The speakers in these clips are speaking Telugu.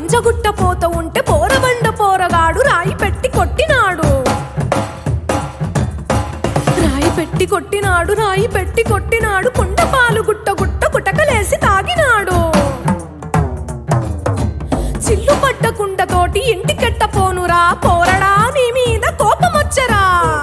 పంజగుట్ట పోత ఉంటే పోరబండ పోరగాడు రాయి పెట్టి కొట్టినాడు రాయి పెట్టి కొట్టినాడు రాయి పెట్టి కొట్టినాడు కుండ పాలు గుట్ట గుట్ట కుటకలేసి తాగినాడు చిల్లు పడ్డ కుండతోటి ఇంటికెట్ట పోనురా పోరడా నీ మీద కోపమొచ్చరా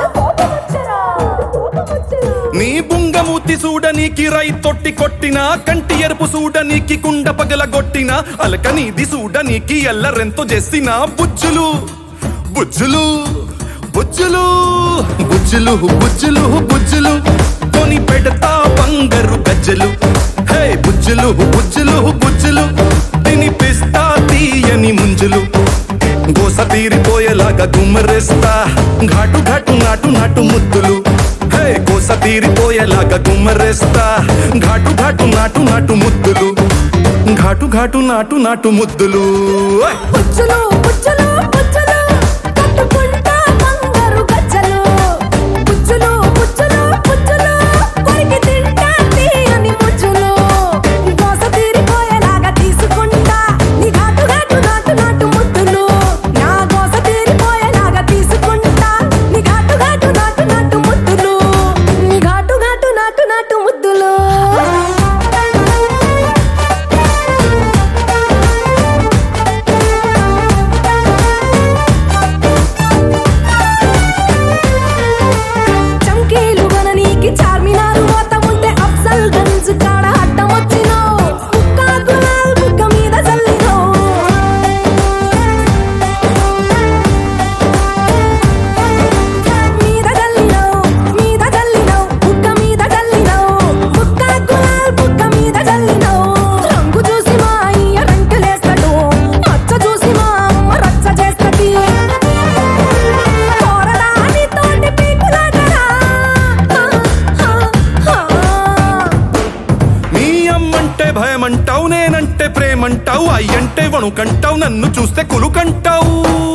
నీ బుంగమూతి సూడనీకి రై తొట్టి కొట్టిన కంటి ఎరుపు సూడనీకి కుండ పగలగొట్టిన అలక నీది సూడనీకి ఎల్లరెంతో చేసిన బుజ్జులు బుజ్జులు బుజ్జులు బుజ్జులు బుజ్జులు బుజ్జులు కొని పెడతా బంగారు గజ్జలు హే బుజ్జులు బుజ్జులు బుజ్జులు తినిపిస్తా తీయని ముంజులు గోస తీరిపోయేలాగా గుమ్మరేస్తా ఘాటు ఘాటు నాటు నాటు ముద్దులు హే గోస తీరిపోయేలాగా గుమ్మరేస్తా ఘాటు ఘాటు నాటు నాటు ముద్దులు ఘాటు ఘాటు నాటు నాటు ముద్దులు ఓయ్! పుచ్చులు పుచ్చులు పుచ్చులు కట్టుకుంటా బంగారు గజ్జలు పుచ్చులు పుచ్చులు పుచ్చులు కొరికి తింటా తీయని ముచ్చులు దోస తీరిపోయేలాగా తీసుకుంటా నీ ఘాటు ఘాటు నాటు నాటు ముద్దులు నా దోస తీరిపోయేలాగా తీసుకుంటా నీ ఘాటు ఘాటు నాటు నాటు ముద్దులు నీ ఘాటు ఘాటు నాటు నాటు ముద్దులు చంకీలు గననీకి చార్మినారు మోత ఉంటే అఫ్జల్ గంజ్ కాడ అడ్డం వచ్చినావు ముక్కా గులాల్ బుగ్గ మీద చల్లినావు మీద చల్లినావు మీద చల్లినావు బుగ్గ మీద చల్లినావు ముక్కా గులాల్ బుగ్గ మీద చల్లినావు రంగు చూసి మా అయ్య రంకెలేస్తాడు మచ్చ చూసి మా అమ్మ రచ్చ చేస్తది పోరడాని తోటి పీకులాటరా నీ అమ్మంటే భయమంటావు నేనంటే ప్రేమంటావు అయ్యంటే వణుకంటావు నన్ను చూస్తే కులుకంటావు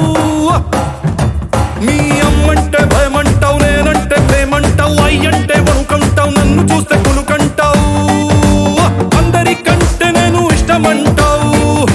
మీ అమ్మంటే భయమంటావు నేనంటే ప్రేమంటావు అయ్యంటే వణుకంటావు నన్ను చూస్తే కులుకంటావు అందరికంటే నేను ఇష్టమంటావు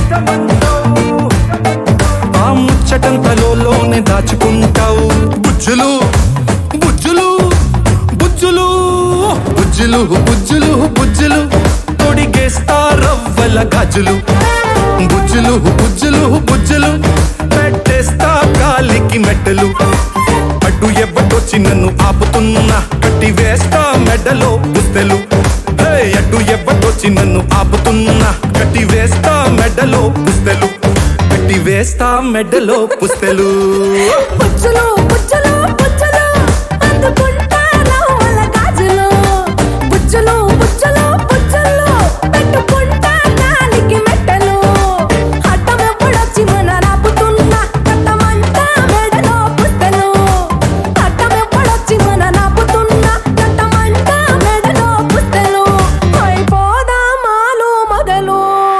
ఆ ముచ్చటంతలోనే దాచుకుంటావు బుజ్జులు బుజ్జులు బుజ్జులు బుజ్జులు బుజ్జులు బుజ్జులు తొడిగేస్తా రవ్వల గాజులు బుజ్జులు బుజ్జులు బుజ్జులు పెట్టేస్తా కాలికి మెట్టలు అడ్డు ఎవ్వటొచ్చి నన్ను ఆపుతున్నా కట్టి వేస్తా మెడలో పుస్తెలు హే, అడ్డు ఎవ్వటొచ్చి నన్ను ఆపుతున్నా కట్టి వేస్తా మెడలో పుస్తెలు కట్టి వేస్తా మెడలో పుస్తెలు పుచ్చులు పుచ్చులు పుచ్చులు అందుకుంటా రవ్వల గాజులు పుచ్చులు పుచ్చులు పుచ్చులు పెట్టుకుంటా కాలికి మెట్టలు అడ్డం ఎప్పుడొచ్చి మన నాపుతున్నా కట్టమంటా మెడలో పుస్తలు అడ్డం ఎప్పుడొచ్చి మన నాపుతున్నా కట్టమంటా మెడలో పుస్తలు అయిపోదా మాలు మొదలు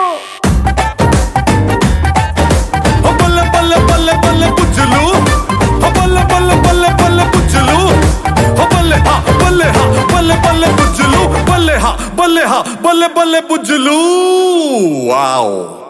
ఓ బల్ల బల్ల బల్ల బల్ల బుజ్జులు ఓ బల్ల బల్ల బల్ల బల్ల బుజ్జులు ఓ బల్లె హా బల్లె హా బల్లె బల్లె బుజ్జులు బల్లె హా బల్లె హా బల్లె బల్లె బుజ్జులు వావ్